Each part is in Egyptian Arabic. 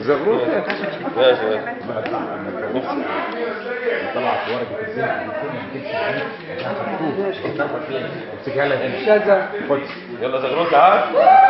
زغروت ماشي ماشي طلعت ورقه الزنق امسكها لك انت شاذة خد يلا زغروت تعال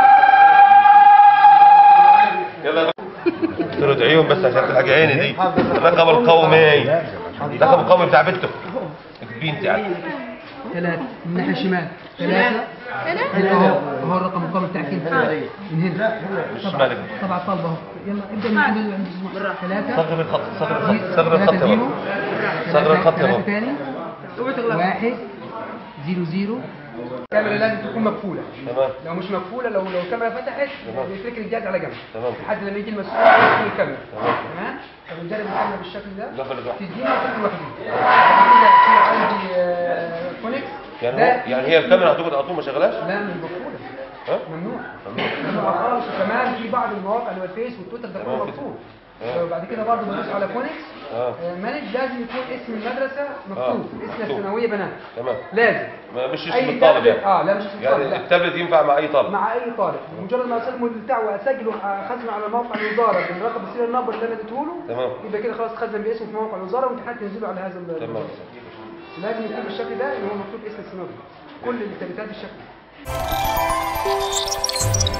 يلا قلت له ادعيهم بس عشان تلحق عيني دي الرقم القومي الرقم القومي بتاع بنته اكتبين تعال ثلاثة من الناحية الشمال ثلاثة ثلاثة اهو اهو الرقم القومي بتاعك انت من هنا الشمال طبعا طالبة اهو يلا ابدا من عند عند الزملاء ثلاثة صغر الخط صغر الخط صغر الخط ثلاثة يا زيرو بابا صغر الخط يا ثلاثة بابا تاني واحد زيرو زيرو الكاميرا لازم تكون مقفولة تمام لو مش مقفولة لو لو الكاميرا فتحت بيترك الجهاز على جنب تمام. لحد لما يجي المسؤول يقفل الكاميرا تمام. تمام طب نجرب الكاميرا بالشكل ده دخل الواحد. تدينا وتدي لوحدي كده في عندي آه، فونكس يعني ده هو يعني هي الكاميرا هتقعد على طول ما شغلاش لا مش مقفولة ها ممنوع ممنوع خالص وكمان في بعض المواقع اللي هو الفيس والتويتر ده كله تمام كده. مقفول آه. وبعد كده برضه بدوس على فونكس اه مانج لازم يكون اسم المدرسة مكتوب آه، اسم مكتوب. الثانوية بنات تمام لازم ما مش اسم اي الطالب تابلت يعني اه لا مش اسم الطالب يعني لا التابلت ينفع مع اي طالب مع اي طالب مجرد ما اسلمه البتاع واسجله اخزنه على موقع الوزاره بالرقم السيريال نمبر اللي انا اديته له تمام. يبقى كده خلاص خزن باسمه في موقع الوزاره وامتحانات تنزله على هذا ال- تمام لازم يكون بالشكل ده اللي هو مكتوب اسم السيناريو كل التابلتات بالشكل ده